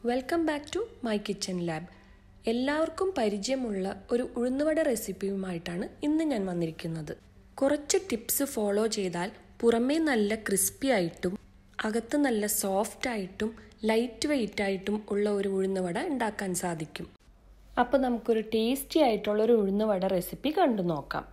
welcome back to my kitchen lab എല്ലാവർക്കും പരിചയമുള്ള ഒരു ഉഴുന്നുവട റെസിപ്പിയുമായിട്ടാണ് ഇന്ന് ഞാൻ വന്നിരിക്കുന്നത് കുറച്ച് ടിപ്സ് ഫോളോ ചെയ്താൽ പുറമേ നല്ല ക്രിസ്പി ആയിട്ടും അകത്ത് നല്ല സോഫ്റ്റ് ആയിട്ടും ലൈറ്റ് വെയിറ്റ് ആയിട്ടും ഉള്ള ഒരു ഉഴുന്നുവട ഉണ്ടാക്കാൻ സാധിക്കും അപ്പോൾ നമുക്കൊരു ടേസ്റ്റി ആയിട്ടുള്ള ഒരു ഉഴുന്നുവട റെസിപ്പി കണ്ടു നോക്കാം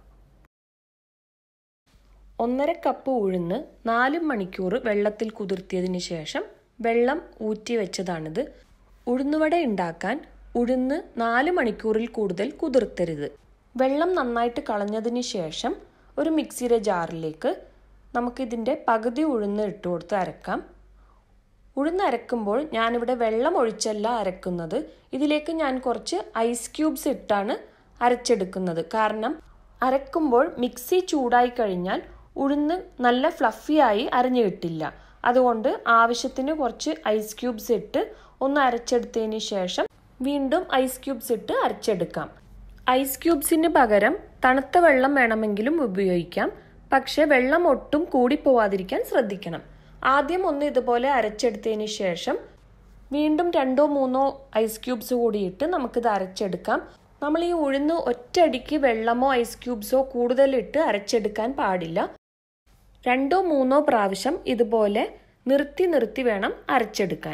ഒന്നര കപ്പ് ഉഴുന്ന് നാല് മണിക്കൂർ വെള്ളത്തിൽ കുതിർത്തിയതിന് ശേഷം വെള്ളം ഊറ്റി വെച്ചതാണിത് ഉഴുന്നുവട ഉണ്ടാക്കാൻ ഉഴുന്ന് നാല് മണിക്കൂറിൽ കൂടുതൽ കുതിർത്തരുത് വെള്ളം നന്നായിട്ട് കളഞ്ഞതിന് ശേഷം ഒരു മിക്സിയുടെ ജാറിലേക്ക് നമുക്കിതിൻ്റെ പകുതി ഉഴുന്ന് ഇട്ട് കൊടുത്ത് അരക്കാം ഉഴുന്ന് അരക്കുമ്പോൾ ഞാനിവിടെ വെള്ളം ഒഴിച്ചല്ല അരക്കുന്നത് ഇതിലേക്ക് ഞാൻ കുറച്ച് ഐസ് ക്യൂബ്സ് ഇട്ടാണ് അരച്ചെടുക്കുന്നത് കാരണം അരക്കുമ്പോൾ മിക്സി ചൂടായി കഴിഞ്ഞാൽ ഉഴുന്ന് നല്ല ഫ്ലഫിയായി അരഞ്ഞു കിട്ടില്ല അതുകൊണ്ട് ആവശ്യത്തിന് കുറച്ച് ഐസ് ക്യൂബ്സ് ഇട്ട് ഒന്ന് അരച്ചെടുത്തതിന് ശേഷം വീണ്ടും ഐസ് ക്യൂബ്സ് ഇട്ട് അരച്ചെടുക്കാം ഐസ് ക്യൂബ്സിന് പകരം തണുത്ത വെള്ളം വേണമെങ്കിലും ഉപയോഗിക്കാം പക്ഷെ വെള്ളം ഒട്ടും കൂടിപ്പോവാതിരിക്കാൻ ശ്രദ്ധിക്കണം ആദ്യം ഒന്ന് ഇതുപോലെ അരച്ചെടുത്തതിന് ശേഷം വീണ്ടും രണ്ടോ മൂന്നോ ഐസ് ക്യൂബ്സ് കൂടിയിട്ട് നമുക്കിത് അരച്ചെടുക്കാം നമ്മൾ ഈ ഉഴുന്ന് ഒറ്റയടിക്ക് വെള്ളമോ ഐസ് ക്യൂബ്സോ കൂടുതലിട്ട് അരച്ചെടുക്കാൻ പാടില്ല രണ്ടോ മൂന്നോ പ്രാവശ്യം ഇതുപോലെ നിർത്തി നിർത്തി വേണം അരച്ചെടുക്കാൻ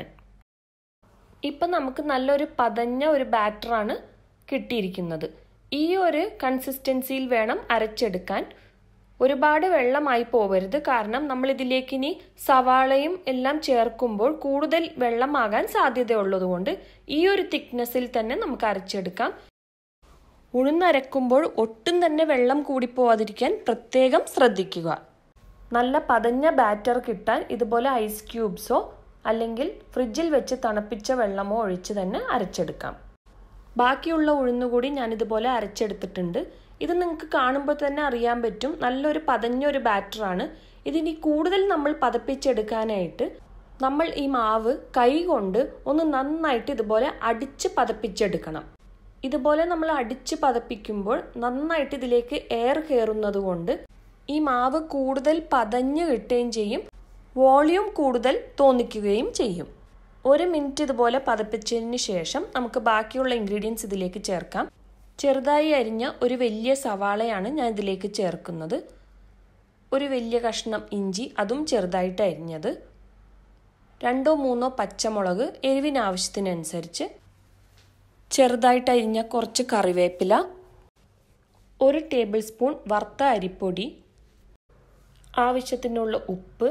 ഇപ്പം നമുക്ക് നല്ലൊരു പതഞ്ഞ ഒരു ബാറ്ററാണ് കിട്ടിയിരിക്കുന്നത് ഈ ഒരു കൺസിസ്റ്റൻസിയിൽ വേണം അരച്ചെടുക്കാൻ ഒരുപാട് വെള്ളമായി പോവരുത് കാരണം നമ്മൾ ഇതിലേക്ക് ഇനി സവാളയും എല്ലാം ചേർക്കുമ്പോൾ കൂടുതൽ വെള്ളമാകാൻ സാധ്യതയുള്ളതുകൊണ്ട് ഈ ഒരു തിക്നെസ്സിൽ തന്നെ നമുക്ക് അരച്ചെടുക്കാം ഉഴുന്നരക്കുമ്പോൾ ഒട്ടും തന്നെ വെള്ളം കൂടിപ്പോവാതിരിക്കാൻ പ്രത്യേകം ശ്രദ്ധിക്കുക നല്ല പതഞ്ഞ ബാറ്റർ കിട്ടാൻ ഇതുപോലെ ഐസ് ക്യൂബ്സോ അല്ലെങ്കിൽ ഫ്രിഡ്ജിൽ വെച്ച് തണുപ്പിച്ച വെള്ളമോ ഒഴിച്ച് തന്നെ അരച്ചെടുക്കാം ബാക്കിയുള്ള ഉഴുന്നുകൂടി ഞാൻ ഇതുപോലെ അരച്ചെടുത്തിട്ടുണ്ട് ഇത് നിങ്ങൾക്ക് കാണുമ്പോൾ തന്നെ അറിയാൻ പറ്റും നല്ലൊരു പതഞ്ഞൊരു ബാറ്ററാണ് ഇതിനി കൂടുതൽ നമ്മൾ പതപ്പിച്ചെടുക്കാനായിട്ട് നമ്മൾ ഈ മാവ് കൈ കൊണ്ട് ഒന്ന് നന്നായിട്ട് ഇതുപോലെ അടിച്ച് പതപ്പിച്ചെടുക്കണം ഇതുപോലെ നമ്മൾ അടിച്ച് പതപ്പിക്കുമ്പോൾ നന്നായിട്ട് ഇതിലേക്ക് എയർ കയറുന്നത് കൊണ്ട് ഈ മാവ് കൂടുതൽ പതഞ്ഞ് കിട്ടുകയും ചെയ്യും വോളിയൂം കൂടുതൽ തോന്നിക്കുകയും ചെയ്യും ഒരു മിനിറ്റ് ഇതുപോലെ പതപ്പിച്ചതിന് ശേഷം നമുക്ക് ബാക്കിയുള്ള ഇൻഗ്രീഡിയൻസ് ഇതിലേക്ക് ചേർക്കാം ചെറുതായി അരിഞ്ഞ ഒരു വലിയ സവാളയാണ് ഞാൻ ഇതിലേക്ക് ചേർക്കുന്നത് ഒരു വലിയ കഷ്ണം ഇഞ്ചി അതും ചെറുതായിട്ട് അരിഞ്ഞത് രണ്ടോ മൂന്നോ പച്ചമുളക് എരിവിനാവശ്യത്തിനനുസരിച്ച് ചെറുതായിട്ട് അരിഞ്ഞ കുറച്ച് കറിവേപ്പില ഒരു ടേബിൾ സ്പൂൺ വറുത്ത അരിപ്പൊടി ആവശ്യത്തിനുള്ള ഉപ്പ്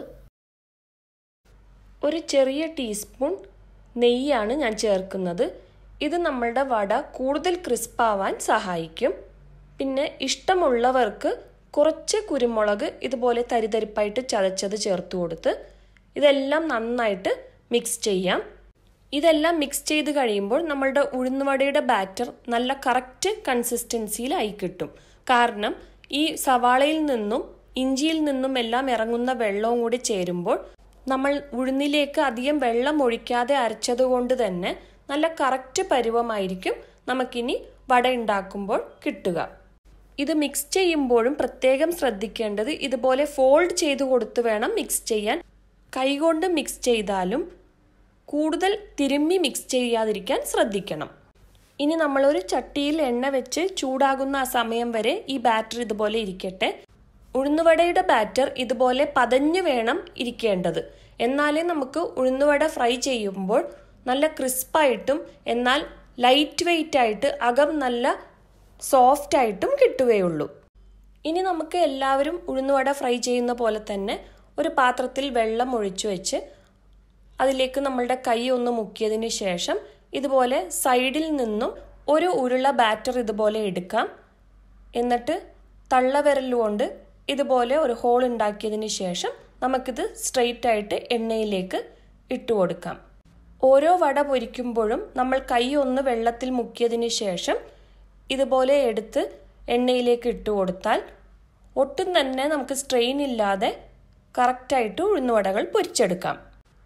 ഒരു ചെറിയ ടീസ്പൂൺ നെയ്യാണ് ഞാൻ ചേർക്കുന്നത് ഇത് നമ്മളുടെ വട കൂടുതൽ ക്രിസ്പാവാൻ സഹായിക്കും പിന്നെ ഇഷ്ടമുള്ളവർക്ക് കുറച്ച് കുരുമുളക് ഇതുപോലെ തരിതരിപ്പായിട്ട് ചതച്ചത് ചേർത്ത് കൊടുത്ത് ഇതെല്ലാം നന്നായിട്ട് മിക്സ് ചെയ്യാം ഇതെല്ലാം മിക്സ് ചെയ്ത് കഴിയുമ്പോൾ നമ്മളുടെ ഉഴുന്നുവടയുടെ ബാറ്റർ നല്ല കറക്റ്റ് കൺസിസ്റ്റൻസിയിലായി കിട്ടും കാരണം ഈ സവാളയിൽ നിന്നും ഇഞ്ചിയിൽ നിന്നും എല്ലാം ഇറങ്ങുന്ന വെള്ളവും കൂടി ചേരുമ്പോൾ നമ്മൾ ഉഴുന്നിലേക്ക് അധികം വെള്ളം ഒഴിക്കാതെ അരച്ചതുകൊണ്ട് തന്നെ നല്ല കറക്റ്റ് പരുവമായിരിക്കും നമുക്കിനി വട ഉണ്ടാക്കുമ്പോൾ കിട്ടുക ഇത് മിക്സ് ചെയ്യുമ്പോഴും പ്രത്യേകം ശ്രദ്ധിക്കേണ്ടത് ഇതുപോലെ ഫോൾഡ് ചെയ്ത് കൊടുത്ത് വേണം മിക്സ് ചെയ്യാൻ കൈകൊണ്ട് മിക്സ് ചെയ്താലും കൂടുതൽ തിരുമ്മി മിക്സ് ചെയ്യാതിരിക്കാൻ ശ്രദ്ധിക്കണം ഇനി നമ്മളൊരു ചട്ടിയിൽ എണ്ണ വെച്ച് ചൂടാകുന്ന ആ സമയം വരെ ഈ ബാറ്റർ ഇതുപോലെ ഇരിക്കട്ടെ ഉഴുന്നുവടയുടെ ബാറ്റർ ഇതുപോലെ പതഞ്ഞു വേണം ഇരിക്കേണ്ടത് എന്നാലേ നമുക്ക് ഉഴുന്നുവട ഫ്രൈ ചെയ്യുമ്പോൾ നല്ല ക്രിസ്പായിട്ടും എന്നാൽ ലൈറ്റ് വെയിറ്റ് ആയിട്ട് അകം നല്ല സോഫ്റ്റ് ആയിട്ടും കിട്ടുകയുള്ളൂ ഇനി നമുക്ക് എല്ലാവരും ഉഴുന്നുവട ഫ്രൈ ചെയ്യുന്ന പോലെ തന്നെ ഒരു പാത്രത്തിൽ വെള്ളം ഒഴിച്ചു വെച്ച് അതിലേക്ക് നമ്മളുടെ കൈ ഒന്ന് മുക്കിയതിന് ശേഷം ഇതുപോലെ സൈഡിൽ നിന്നും ഒരു ഉരുള ബാറ്റർ ഇതുപോലെ എടുക്കാം എന്നിട്ട് തള്ളവിരലുകൊണ്ട് ഇതുപോലെ ഒരു ഹോൾ ഉണ്ടാക്കിയതിന് ശേഷം നമുക്കിത് സ്ട്രെയിറ്റ് ആയിട്ട് എണ്ണയിലേക്ക് ഇട്ട് കൊടുക്കാം ഓരോ വട പൊരിക്കുമ്പോഴും നമ്മൾ കൈ ഒന്ന് വെള്ളത്തിൽ മുക്കിയതിന് ശേഷം ഇതുപോലെ എടുത്ത് എണ്ണയിലേക്ക് ഇട്ട് കൊടുത്താൽ ഒട്ടും തന്നെ നമുക്ക് സ്ട്രെയിൻ ഇല്ലാതെ കറക്റ്റായിട്ട് ഉഴുന്നുവടകൾ പൊരിച്ചെടുക്കാം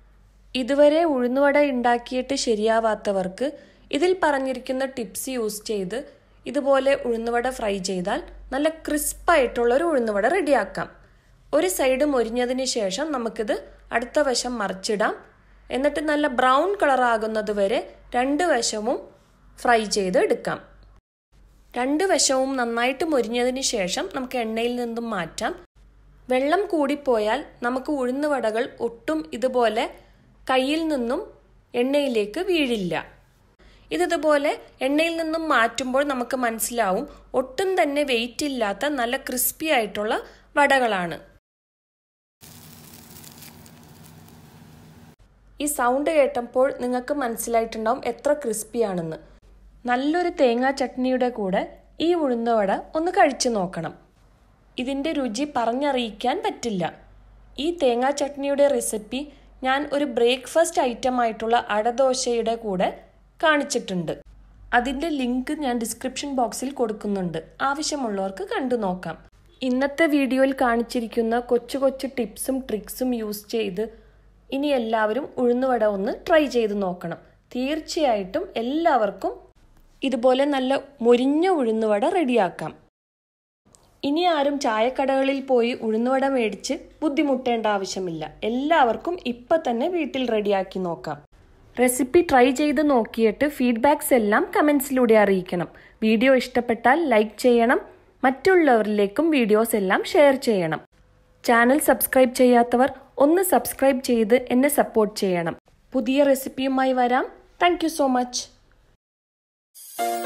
ഇതുവരെ ഉഴുന്നുവട ഉണ്ടാക്കിയിട്ട് ശരിയാവാത്തവർക്ക് ഇതിൽ പറഞ്ഞിരിക്കുന്ന ടിപ്സ് യൂസ് ചെയ്ത് ഇതുപോലെ ഉഴുന്നുവട ഫ്രൈ ചെയ്താൽ നല്ല ക്രിസ്പായിട്ടുള്ള ഒരു ഉഴുന്നുവട റെഡിയാക്കാം ഒരു സൈഡ് മൊരിഞ്ഞതിന് ശേഷം നമുക്കിത് അടുത്ത വശം മറിച്ചിടാം എന്നിട്ട് നല്ല ബ്രൗൺ കളർ ആകുന്നത് വരെ രണ്ട് വശവും ഫ്രൈ ചെയ്ത് എടുക്കാം രണ്ട് വശവും നന്നായിട്ട് മൊരിഞ്ഞതിന് ശേഷം നമുക്ക് എണ്ണയിൽ നിന്നും മാറ്റാം വെള്ളം കൂടിപ്പോയാൽ നമുക്ക് ഉഴുന്നുവടകൾ ഒട്ടും ഇതുപോലെ കയ്യിൽ നിന്നും എണ്ണയിലേക്ക് വീഴില്ല ഇതിതുപോലെ എണ്ണയിൽ നിന്നും മാറ്റുമ്പോൾ നമുക്ക് മനസ്സിലാവും ഒട്ടും തന്നെ വെയിറ്റ് ഇല്ലാത്ത നല്ല ക്രിസ്പി ആയിട്ടുള്ള വടകളാണ് ഈ സൗണ്ട് കേട്ടപ്പോൾ നിങ്ങൾക്ക് മനസ്സിലായിട്ടുണ്ടാവും എത്ര ക്രിസ്പി ആണെന്ന് നല്ലൊരു തേങ്ങാ ചട്നിയുടെ കൂടെ ഈ ഉഴുന്നുവട ഒന്ന് കഴിച്ചു നോക്കണം ഇതിൻ്റെ രുചി പറഞ്ഞറിയിക്കാൻ പറ്റില്ല ഈ തേങ്ങാ ചട്നിയുടെ റെസിപ്പി ഞാൻ ഒരു ബ്രേക്ക്ഫാസ്റ്റ് ഐറ്റം ആയിട്ടുള്ള അടദോശയുടെ കൂടെ കാണിച്ചിട്ടുണ്ട് അതിൻ്റെ ലിങ്ക് ഞാൻ ഡിസ്ക്രിപ്ഷൻ ബോക്സിൽ കൊടുക്കുന്നുണ്ട് ആവശ്യമുള്ളവർക്ക് കണ്ടു നോക്കാം ഇന്നത്തെ വീഡിയോയിൽ കാണിച്ചിരിക്കുന്ന കൊച്ചു കൊച്ചു ടിപ്സും ട്രിക്സും യൂസ് ചെയ്ത് ഇനി എല്ലാവരും ഉഴുന്നുവട ഒന്ന് ട്രൈ ചെയ്ത് നോക്കണം തീർച്ചയായിട്ടും എല്ലാവർക്കും ഇതുപോലെ നല്ല മൊരിഞ്ഞ ഉഴുന്നുവട റെഡിയാക്കാം ഇനി ആരും ചായക്കടകളിൽ പോയി ഉഴുന്നുവട മേടിച്ച് ബുദ്ധിമുട്ടേണ്ട ആവശ്യമില്ല എല്ലാവർക്കും ഇപ്പം തന്നെ വീട്ടിൽ റെഡിയാക്കി നോക്കാം റെസിപ്പി ട്രൈ ചെയ്ത് നോക്കിയിട്ട് ഫീഡ്ബാക്സ് എല്ലാം കമൻസിലൂടെ അറിയിക്കണം വീഡിയോ ഇഷ്ടപ്പെട്ടാൽ ലൈക്ക് ചെയ്യണം മറ്റുള്ളവരിലേക്കും വീഡിയോസ് എല്ലാം ഷെയർ ചെയ്യണം ചാനൽ സബ്സ്ക്രൈബ് ചെയ്യാത്തവർ ഒന്ന് സബ്സ്ക്രൈബ് ചെയ്ത് എന്നെ സപ്പോർട്ട് ചെയ്യണം പുതിയ റെസിപ്പിയുമായി വരാം താങ്ക് സോ മച്ച്